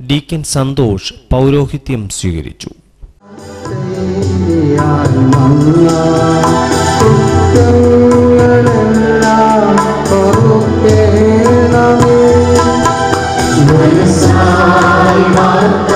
Deacon Santhosh പൗരോഹിത്യം സ്വീകരിച്ചു ചെയ്യാൻ വന്ന കുറ്റങ്ങളെല്ലാം പൊറുക്കേണമേ. മനസ്സായി വാർത്ത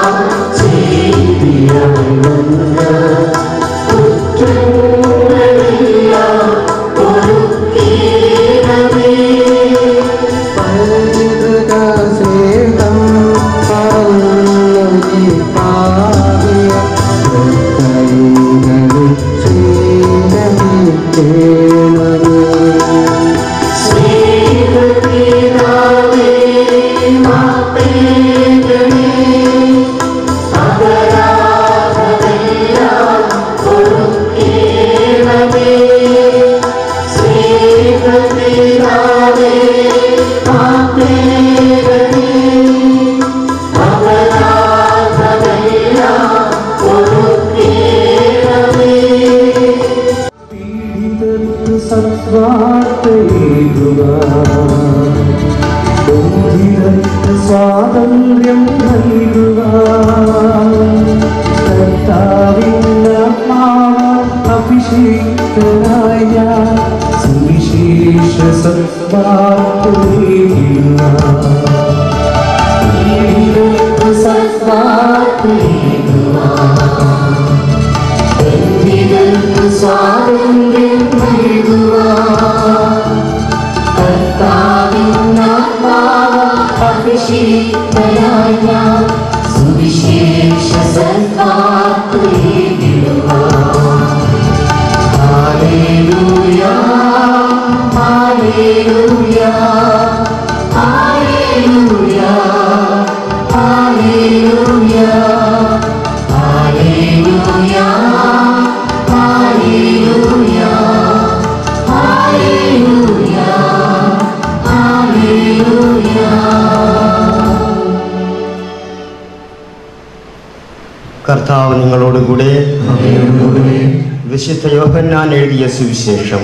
ചെയ്തിയവനുണ്ട്. കുറ്റങ്ങളെല്ലാം പൊറുക്കേണമേ. പൈതൃക സ്നേഹം പറന്നൊരി പാകിയ കൈകളിൽ സ്വീകരിക്കേണമേ. സ്നേഹപിതാവേ, മാപ്പേകണേ, അപരാധമെല്ലാം പൊറുക്കേണമേ. സ്നേഹപിതാവേ, മാപ്പേകണേ, അപരാധമെല്ലാം പൊറുക്കേണമേ. പീഡിതർക്ക് സദ്വാർത്തയേകുക. ബന്ധിതർക്ക് സ്വാതന്ത്ര്യം നൽകുക കർത്താവിനാത്മാവ് അഭിഷേകനായ ഞാൻ സുവിശേഷ സദ്വാർത്തയേകുക. പീഡിതർക്ക് സദ്വാർത്തയേകുക. ബന്ധിതർക്ക് സ്വാതന്ത്ര്യം നൽകുക. കർത്താവിനാത്മാവ് അഭിഷേകനായ ഞാൻ സുവിശേഷ സദ്വാർത്തയേകുക. Hallelujah, hallelujah, hallelujah, hallelujah. Hallelujah, hallelujah, hallelujah, hallelujah. കർത്താവ് നിങ്ങളോടുകൂടെ വിശുദ്ധ യോഹന്നാൻ എഴുതിയ സുവിശേഷം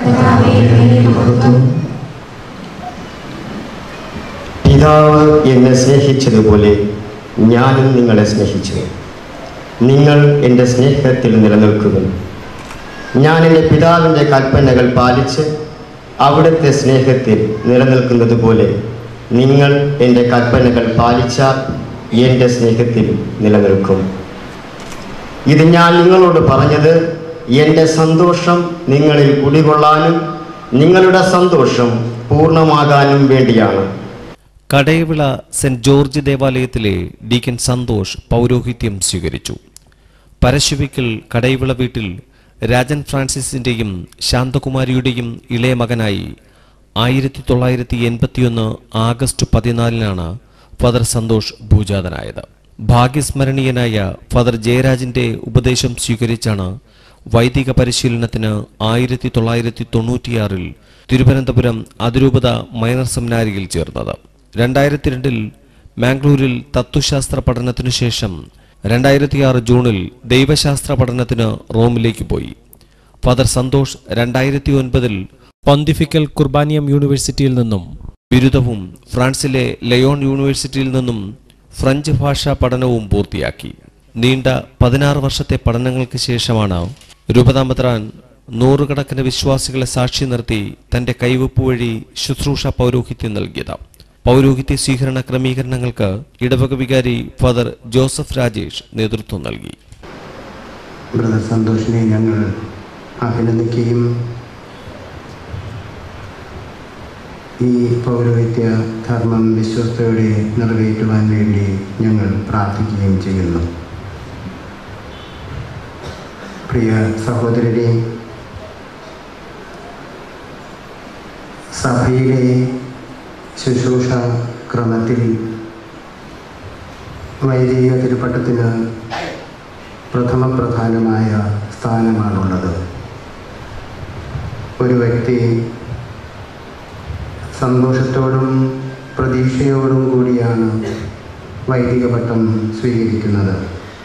പിതാവ് എന്നെ സ്നേഹിച്ചതുപോലെ ഞാനും നിങ്ങളെ സ്നേഹിച്ചു നിങ്ങൾ എൻ്റെ സ്നേഹത്തിൽ നിലനിൽക്കുക ഞാൻ എൻ്റെ പിതാവിൻ്റെ കൽപ്പനകൾ പാലിച്ച് അവിടുത്തെ സ്നേഹത്തിൽ നിലനിൽക്കുന്നത് പോലെ നിങ്ങൾ എൻ്റെ കൽപ്പനകൾ പാലിച്ചാൽ എൻ്റെ സ്നേഹത്തിൽ നിലനിൽക്കും ഇത് ഞാൻ നിങ്ങളോട് പറഞ്ഞത് എൻ്റെ സന്തോഷം നിങ്ങളിൽ കുടികൊള്ളാനും നിങ്ങളുടെ സന്തോഷം പൂർണ്ണമാകാനും വേണ്ടിയാണ് കടയവിള സെന്റ് ജോർജ് ദേവാലയത്തിലെ ഡീക്കൻ സന്തോഷ് പൗരോഹിത്യം സ്വീകരിച്ചു പരശുവിക്കൽ കടയവിള വീട്ടിൽ രാജൻ ഫ്രാൻസിസിന്റെയും ശാന്തകുമാരിയുടെയും ഇളയ മകനായി ആയിരത്തി തൊള്ളായിരത്തി എൺപത്തിയൊന്ന് ആഗസ്റ്റ് പതിനാലിനാണ് ഫാദർ സന്തോഷ് ഭൂജാതനായത് ഭാഗ്യസ്മരണീയനായ ഫാദർ ജയരാജിന്റെ ഉപദേശം സ്വീകരിച്ചാണ് വൈദിക പരിശീലനത്തിന് ആയിരത്തി തൊള്ളായിരത്തി തൊണ്ണൂറ്റിയാറിൽ തിരുവനന്തപുരം അതിരൂപത മൈനർ സെമിനാരിയിൽ ചേർന്നത് രണ്ടായിരത്തി രണ്ടിൽ മാംഗ്ലൂരിൽ തത്വശാസ്ത്ര പഠനത്തിനു ശേഷം രണ്ടായിരത്തിയാറ് ജൂണിൽ ദൈവശാസ്ത്ര പഠനത്തിന് റോമിലേക്ക് പോയി ഫാദർ സന്തോഷ് രണ്ടായിരത്തി ഒൻപതിൽ പൊന്തിഫിക്കൽ കുർബാനിയം യൂണിവേഴ്സിറ്റിയിൽ നിന്നും ബിരുദവും ഫ്രാൻസിലെ ലയോൺ യൂണിവേഴ്സിറ്റിയിൽ നിന്നും ഫ്രഞ്ച് ഭാഷാ പഠനവും പൂർത്തിയാക്കി നീണ്ട പതിനാറ് വർഷത്തെ പഠനങ്ങൾക്ക് ശേഷമാണ് രൂപതാമത്രാൻ നൂറുകണക്കിന് വിശ്വാസികളെ സാക്ഷി നിർത്തി തന്റെ കൈവപ്പ് വഴി ശുശ്രൂഷ പൗരോഹിത്യം നൽകിയത് പൗരോഹിത്യ സ്വീകരണ ക്രമീകരണങ്ങൾക്ക് ഇടവക വികാരി ഫാദർ ജോസഫ് രാജേഷ് നേതൃത്വം നൽകി ബ്രദർ സന്തോഷിനെ ഞങ്ങൾ അഭിനന്ദിക്കുകയും ഈ പൗരോഹിത്യ ധർമ്മം വിശ്വസ്തയോടെ നിറവേറ്റുവാൻ വേണ്ടി ഞങ്ങൾ പ്രാർത്ഥിക്കുകയും ചെയ്യുന്നു പ്രിയ സഹോദരരെ സഭയിലെ ശുശ്രൂഷ ക്രമത്തിൽ വൈദിക തിരുപ്പട്ടത്തിന് പ്രഥമ പ്രധാനമായ സ്ഥാനമാണുള്ളത് ഒരു വ്യക്തി സന്തോഷത്തോടും പ്രതീക്ഷയോടും കൂടിയാണ് വൈദിക പട്ടം സ്വീകരിക്കുന്നത്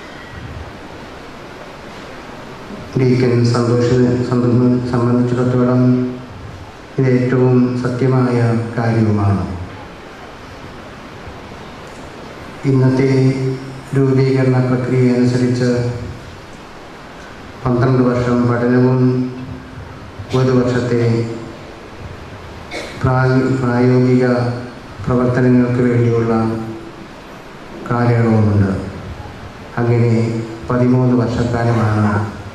ഡീക്കൻ സന്തോഷിനെ സന്തോഷം സംബന്ധിച്ചിടത്തോളം ഇത് ഏറ്റവും സത്യമായ കാര്യവുമാണ് ഇന്നത്തെ രൂപീകരണ പ്രക്രിയ അനുസരിച്ച് പന്ത്രണ്ട് വർഷം പഠനവും ഒരു വർഷത്തെ പ്രായ- പ്രായോഗിക പ്രവർത്തനങ്ങൾക്ക് വേണ്ടിയുള്ള കാലയളവുമുണ്ട് അങ്ങനെ പതിമൂന്ന് വർഷക്കാലമാണ്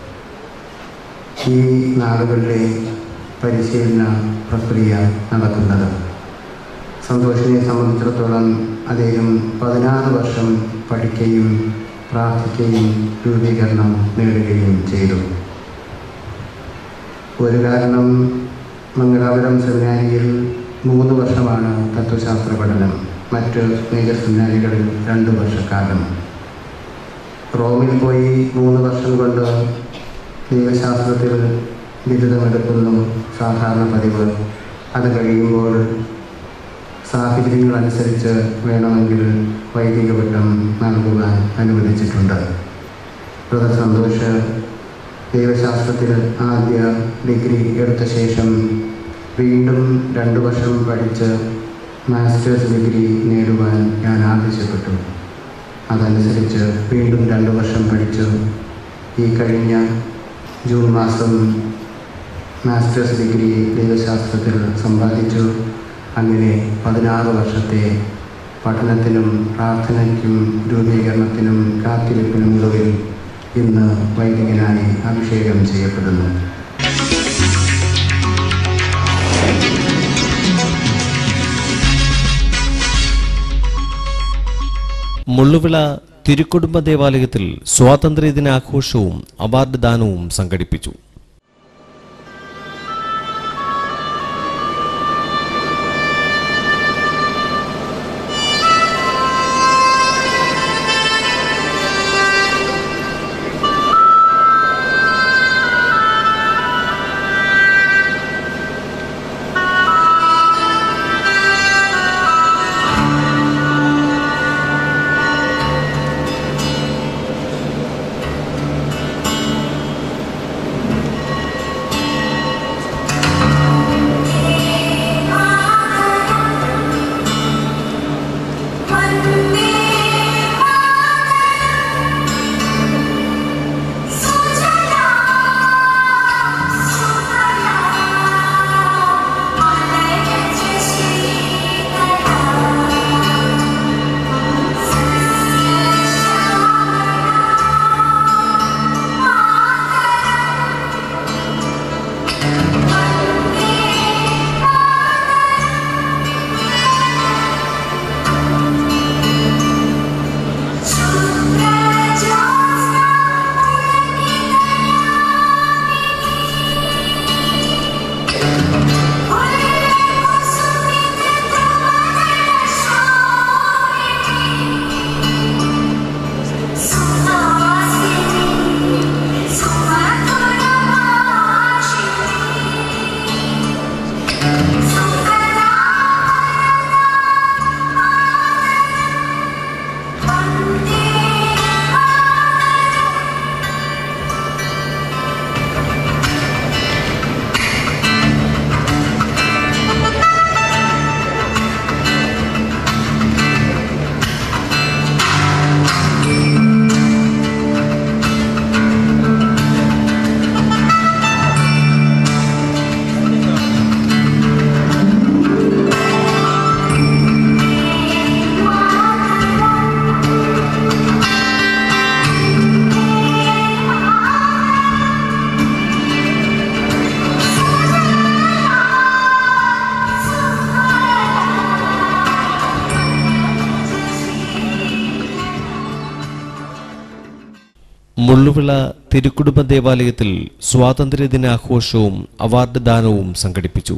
ഈ നാടുകളിലെ പരിശീലന പ്രക്രിയ നടക്കുന്നത് സന്തോഷിനെ സംബന്ധിച്ചിടത്തോളം അദ്ദേഹം പതിനാറ് വർഷം പഠിക്കുകയും പ്രാർത്ഥിക്കുകയും രൂപീകരണം നേടുകയും ചെയ്തു ഒരു കാരണം മംഗലാപുരം സെമിനാരിയിൽ മൂന്ന് വർഷമാണ് തത്വശാസ്ത്ര പഠനം മറ്റ് മേജർ സെമിനാരികളിൽ രണ്ട് വർഷക്കാലം റോമിൽ പോയി മൂന്ന് വർഷം കൊണ്ട് ദൈവശാസ്ത്രത്തിൽ ബിരുദമെടുക്കുന്നു സാധാരണ പതിവ് അത് കഴിയുമ്പോൾ സാഹചര്യങ്ങളനുസരിച്ച് വേണമെങ്കിൽ വൈദിക പട്ടം നൽകുവാൻ അനുവദിച്ചിട്ടുണ്ട് ബ്രദർ സന്തോഷ് ദൈവശാസ്ത്രത്തിൽ ആദ്യ ഡിഗ്രി എടുത്ത ശേഷം വീണ്ടും രണ്ട് വർഷം പഠിച്ച് മാസ്റ്റേഴ്സ് ഡിഗ്രി നേടുവാൻ ഞാൻ ആവശ്യപ്പെട്ടു അതനുസരിച്ച് വീണ്ടും രണ്ട് വർഷം പഠിച്ചു ഈ കഴിഞ്ഞ ജൂൺ മാസം മാസ്റ്റേഴ്സ് ഡിഗ്രി ദൈവശാസ്ത്രത്തിൽ സമ്പാദിച്ചു അങ്ങനെ പതിനാറ് വർഷത്തെ പഠനത്തിനും പ്രാർത്ഥനയ്ക്കും രൂപീകരണത്തിനും കാത്തിരിപ്പിനും ഒടുവിൽ ഇന്ന് വൈദികനായി അഭിഷേകം ചെയ്യപ്പെടുന്നു മുള്ളുവിള തിരുക്കുടുംബ ദേവാലയത്തിൽ സ്വാതന്ത്ര്യദിനാഘോഷവും അവാർഡ് ദാനവും സംഘടിപ്പിച്ചു മുള്ളുവിള തിരുക്കുടുംബ ദേവാലയത്തിൽ സ്വാതന്ത്ര്യദിനാഘോഷവും അവാർഡ് ദാനവും സംഘടിപ്പിച്ചു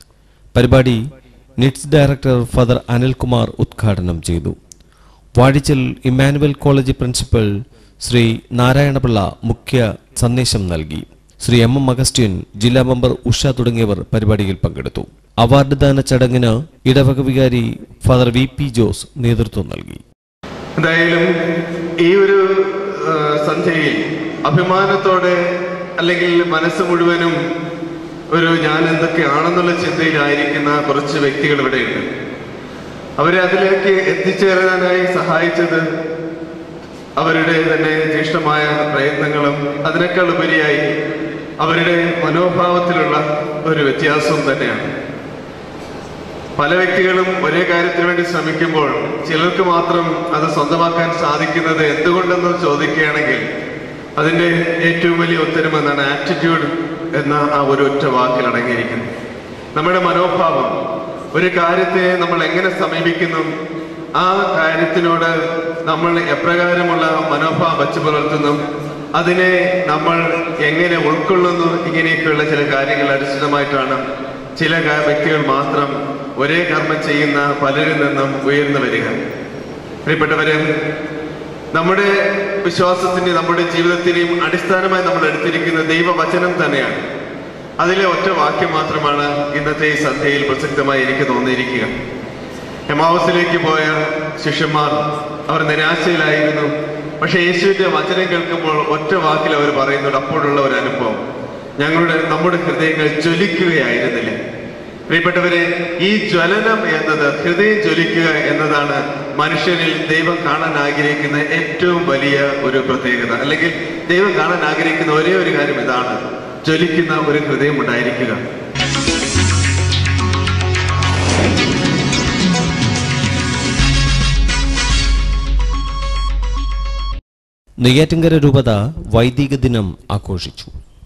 പരിപാടി നിറ്റ്സ് ഡയറക്ടർ ഫാദർ അനിൽകുമാർ ഉദ്ഘാടനം ചെയ്തു Vazhichal Emmanuel college principal Shri Narayanapillai മുഖ്യ സന്ദേശം നൽകി ശ്രീ എം എം അഗസ്റ്റ്യൻ ജില്ലാ മെമ്പർ ഉഷ തുടങ്ങിയവർ പരിപാടിയിൽ പങ്കെടുത്തു അവാർഡ് ദാന ചടങ്ങിന് ഇടവക വികാരി ഫാദർ വി പി ജോസ് നേതൃത്വം നൽകി എന്തായാലും ഈ ഒരു ആ, സന്ധ്യയിൽ അഭിമാനത്തോടെ അല്ലെങ്കിൽ മനസ്സ് മുഴുവനും ഒരു ഞാൻ എന്തൊക്കെയാണെന്നുള്ള ചിന്തയിലായിരിക്കുന്ന കുറച്ച് വ്യക്തികൾ ഇവിടെയുണ്ട് അവരെ അതിലേക്ക് എത്തിച്ചേരാനായി സഹായിച്ചത് അവരുടെ തന്നെ തീക്ഷ്ണമായ പ്രയത്നങ്ങളും അതിനേക്കാൾ ഉപരിയായി അവരുടെ മനോഭാവത്തിലുള്ള ഒരു വ്യത്യാസവും തന്നെയാണ് പല വ്യക്തികളും ഒരേ കാര്യത്തിന് വേണ്ടി ശ്രമിക്കുമ്പോൾ ചിലർക്ക് മാത്രം അത് സ്വന്തമാക്കാൻ സാധിക്കുന്നത് എന്തുകൊണ്ടെന്ന് ചോദിക്കുകയാണെങ്കിൽ അതിന്റെ ഏറ്റവും വലിയ ഉത്തരം എന്നാണ് ആറ്റിറ്റ്യൂഡ് എന്ന ആ ഒരു ഒറ്റ വാക്കിൽ അടങ്ങിയിരിക്കുന്നു നമ്മുടെ മനോഭാവം ഒരു കാര്യത്തെ നമ്മൾ എങ്ങനെ സമീപിക്കുന്നു ആ കാര്യത്തിനോട് നമ്മൾ എപ്രകാരമുള്ള മനോഭാവം വച്ചു പുലർത്തുന്നു അതിനെ നമ്മൾ എങ്ങനെ ഉൾക്കൊള്ളുന്നു ഇങ്ങനെയൊക്കെയുള്ള ചില കാര്യങ്ങൾ അടിസ്ഥാനമായിട്ടാണ് ചില ക- വ്യക്തികൾ മാത്രം ഒരേ കർമ്മം ചെയ്യുന്ന പലരിൽ നിന്നും ഉയർന്നു വരിക പ്രിയപ്പെട്ടവരെ നമ്മുടെ വിശ്വാസത്തിന്റെയും നമ്മുടെ ജീവിതത്തിന്റെയും അടിസ്ഥാനമായി നമ്മൾ എടുത്തിരിക്കുന്ന ദൈവവചനം തന്നെയാണ് അതിലെ ഒറ്റ വാക്യം മാത്രമാണ് ഇന്നത്തെ ഈ സന്ധ്യയിൽ പ്രസക്തമായി എനിക്ക് തോന്നിയിരിക്കുക ഹെമാവസിലേക്ക് പോയ ശിഷ്യന്മാർ അവർ നിരാശയിലായിരുന്നു പക്ഷെ യേശുവിന്റെ വചനം കേൾക്കുമ്പോൾ ഒറ്റ വാക്കിൽ അവർ പറയുന്നുണ്ട് അപ്പോഴുള്ള ഒരു അനുഭവം ഞങ്ങളുടെ നമ്മുടെ ഹൃദയങ്ങൾ ജ്വലിക്കുകയായിരുന്നില്ല പ്രിയപ്പെട്ടവരെ ഈ ജ്വലനം എന്നത് ഹൃദയം ജ്വലിക്കുക എന്നതാണ് മനുഷ്യനിൽ ദൈവം കാണാൻ ആഗ്രഹിക്കുന്ന ഏറ്റവും വലിയ ഒരു പ്രത്യേകത അല്ലെങ്കിൽ ദൈവം കാണാൻ ആഗ്രഹിക്കുന്ന ഒരേ ഒരു കാര്യം ഇതാണ് ജ്വലിക്കുന്ന ഒരു ഹൃദയം ഉണ്ടായിരിക്കുക നെയ്യാറ്റിങ്കര രൂപത വൈദിക ദിനം ആഘോഷിച്ചു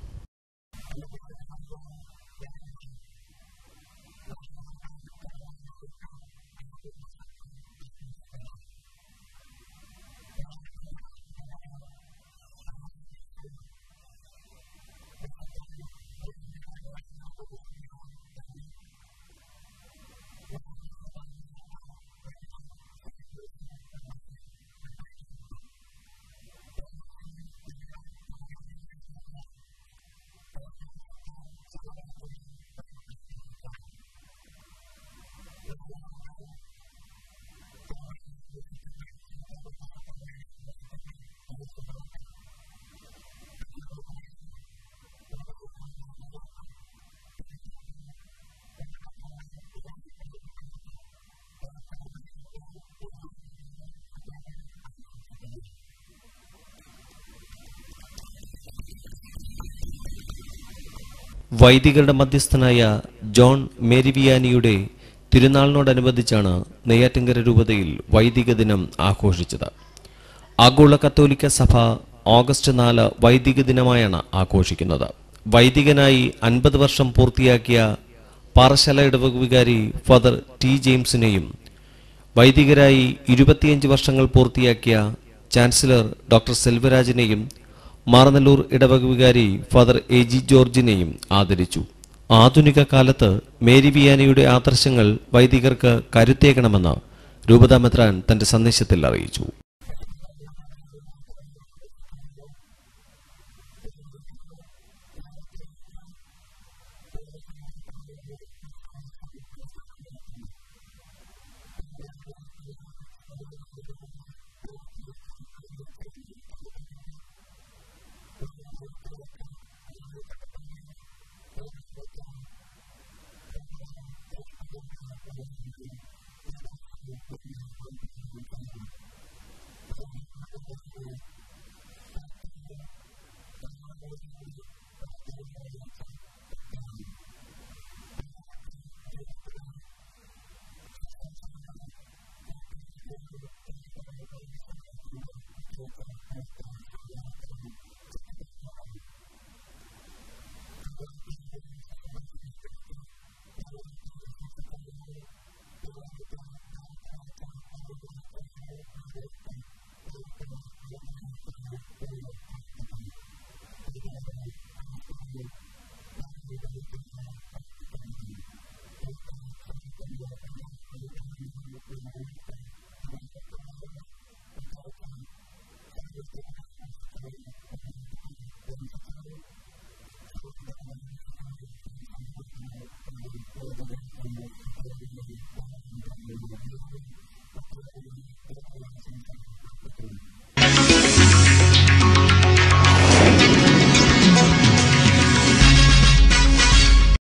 വൈദികരുടെ മധ്യസ്ഥനായ ജോൺ മേരിവിയാനിയുടെ തിരുനാളിനോടനുബന്ധിച്ചാണ് നെയ്യാറ്റിങ്കര രൂപതയിൽ വൈദിക ദിനം ആഘോഷിച്ചത് ആഗോള കത്തോലിക്ക സഭ ഓഗസ്റ്റ് നാല് വൈദിക ദിനമായാണ് ആഘോഷിക്കുന്നത് വൈദികനായി അൻപത് വർഷം പൂർത്തിയാക്കിയ പാറശാല ഇടവക വികാരി ഫാദർ ടി ജെയിംസിനെയും വൈദികരായി ഇരുപത്തിയഞ്ച് വർഷങ്ങൾ പൂർത്തിയാക്കിയ ചാൻസലർ ഡോക്ടർ സെൽവരാജിനെയും മാറനല്ലൂർ ഇടവക വികാരി ഫാദർ എ ജി ജോർജിനെയും ആദരിച്ചു ആധുനിക കാലത്ത് മേരി വിയാനിയുടെ ആദർശങ്ങൾ വൈദികർക്ക് കരുത്തേകണമെന്ന് രൂപതാ മെത്രാൻ തന്റെ സന്ദേശത്തിൽ അറിയിച്ചു